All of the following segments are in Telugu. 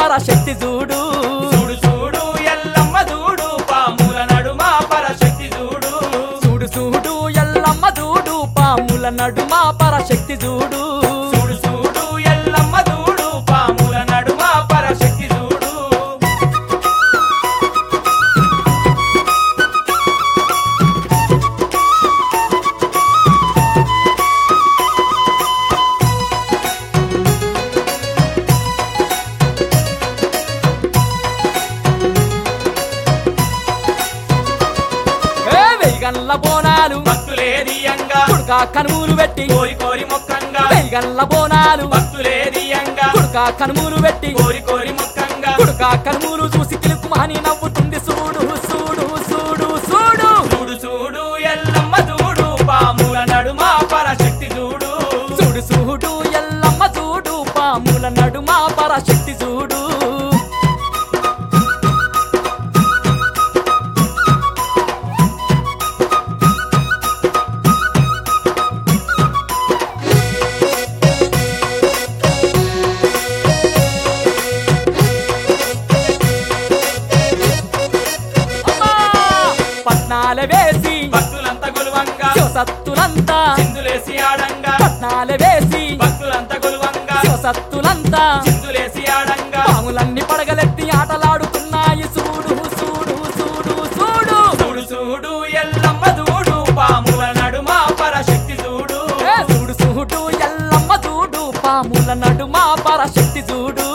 పరశక్తి చూడు చూడు చూడు ఎల్లమ్మ చూడు పాముల నడుమ పరశక్తి చూడు చూడు చూడు ఎల్లమ్మ చూడు పాముల నడుమ పరశక్తి చూడు చూడు చూడు ఎల్లమ్మ చూడు పాముల నడుమ పరశక్తి చూడు ఏ వెయ్యగల్ల బోనాలు భక్తులే దియంగా కుడుకా కనుమూలు పెట్టి కోరి కోరి మొక్కంగా వెయ్యగల్ల బోనాలు భక్తులే దియంగా కుడుకా కనుమూలు పెట్టి కోరి కోరి మొక్కంగా కుడుకా కనుమూలు చూసి కిలుకుమని నవ్వుతుంది చూడు చూడు చూడు చూడు చూడు చూడు ఎల్లమ్మ చూడు పాముల నడుమ పరశక్తి చూడు చూడు చూడు ఎల్లమ్మ చూడు పాముల నడుమ పరశక్తి చూడు అమ్మా! పట్నాల వేసి భక్తులంతా గొలువంగా శివసత్తులంతా చిందులేసి ఆడంగా పట్నాల వేసి భక్తులంతా గొలువంగా శివసత్తులంతా చిందులేసి ఆడంగా పాములన్నీ పడగలెత్తి ఆటలాడుతున్నాయి చూడు చూడు చూడు చూడు చూడు చూడు ఎల్లమ్మ చూడు పాముల నడుమ పరశక్తి చూడు ఏ చూడు చూడు ఎల్లమ్మ చూడు పాముల నడుమ పరశక్తి చూడు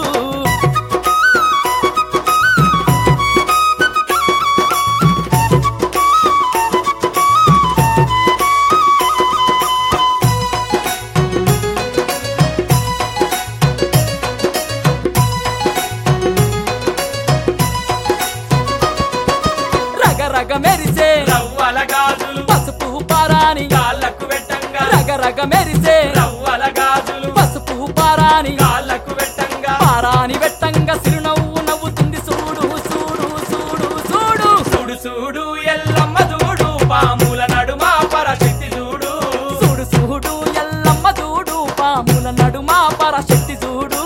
రగ రగ మెరిసే రవ్వల గాజులు పసుపు పారాని కాళ్ళకు పెట్టంగా రగ రగ మెరిసే రవ్వల గాజులు పసుపు పారాని కాళ్ళకు పెట్టంగా పారాని వెట్టంగా సిరునవ్వు నవ్వుతుంది చూడు చూడు చూడు చూడు చూడు చూడు ఎల్లమ్మ చూడు పాముల నడుమ పరశక్తి చూడు చూడు చూడు ఎల్లమ్మ చూడు పాముల నడుమ పరశక్తి చూడు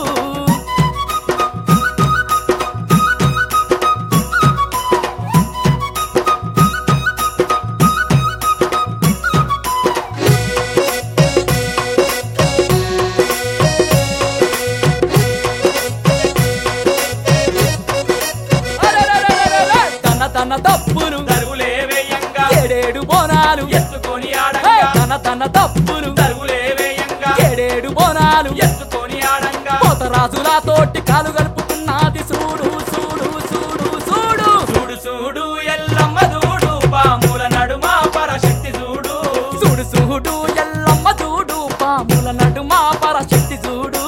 అరెరెరెరెరెరె! తన తన తప్పులు దరువులే వేయంగా ఏడేడు బోనాలు ఎత్తుకొని హే! ఆడంగా తన తన తప్పులు దరువులే వేయంగా ఏడేడు బోనాలు ఎత్తుకొని ఆడంగా పోతరాజులా తోటి కాలు గలుపుతున్నది చూడు చూడు చూడు చూడు చూడు చూడు ఎల్లమ్మ చూడు పాముల నడుమ పరశక్తి చూడు చూడు చూడు ఎల్లమ్మ చూడు పాముల నడుమ పరశక్తి చూడు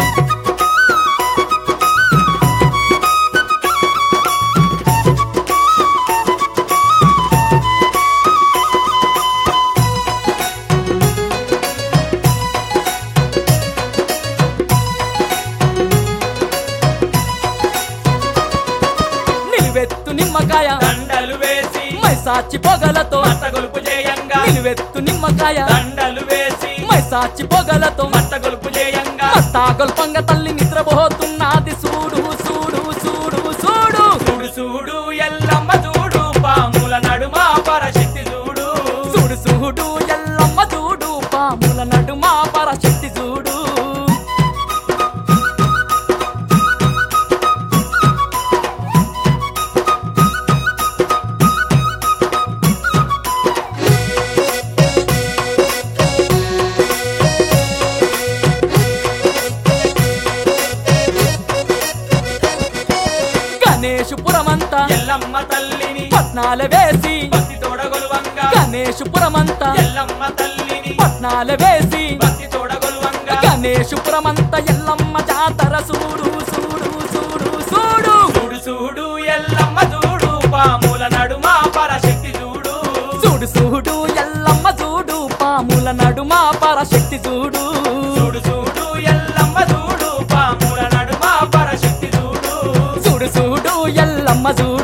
నిలువెత్తు నిమ్మకాయ దండలు వేసి మైసాచి పొగలతో మట్ట గొలుపు చేయంగా నిలువెత్తు నిమ్మకాయ దండలు వేసి మైసాచి పొగలతో మట్ట గొలుపు చేయంగా మట్టాగొల్పంగ తల్లి నిద్రపోతున్నది చూడు చూడు చూడు చూడు చూడు చూడు ఎల్లమ్మ చూడు పాముల నడుమ పరశక్తి చూడు చూడు చూడు ఎల్లమ్మ చూడు పాముల నడుమ పరశక్తి చూడు గణేశపురమంతా ఎల్లమ్మ తల్లిని పట్నాల వేసి భక్తి తోడగొలువంగా గణేశపురమంతా ఎల్లమ్మ తల్లిని పట్నాల వేసి భక్తి తోడగొలువంగా గణేశపురమంత ఎల్లమ్మ జాతర చూడు చూడు చూడు చూడు చూడు చూడు ఎల్లమ్మ చూడు పాముల నడుమ పరశక్తి చూడు చూడు చూడు ఎల్లమ్మ చూడు పాముల నడుమ పరశక్తి చూడు చూడు చూడు ఎల్లమ్మ చూడు పాముల నడుమ పరశక్తి చూడు చూడు చూడు ఎల్లమ్మ చూడు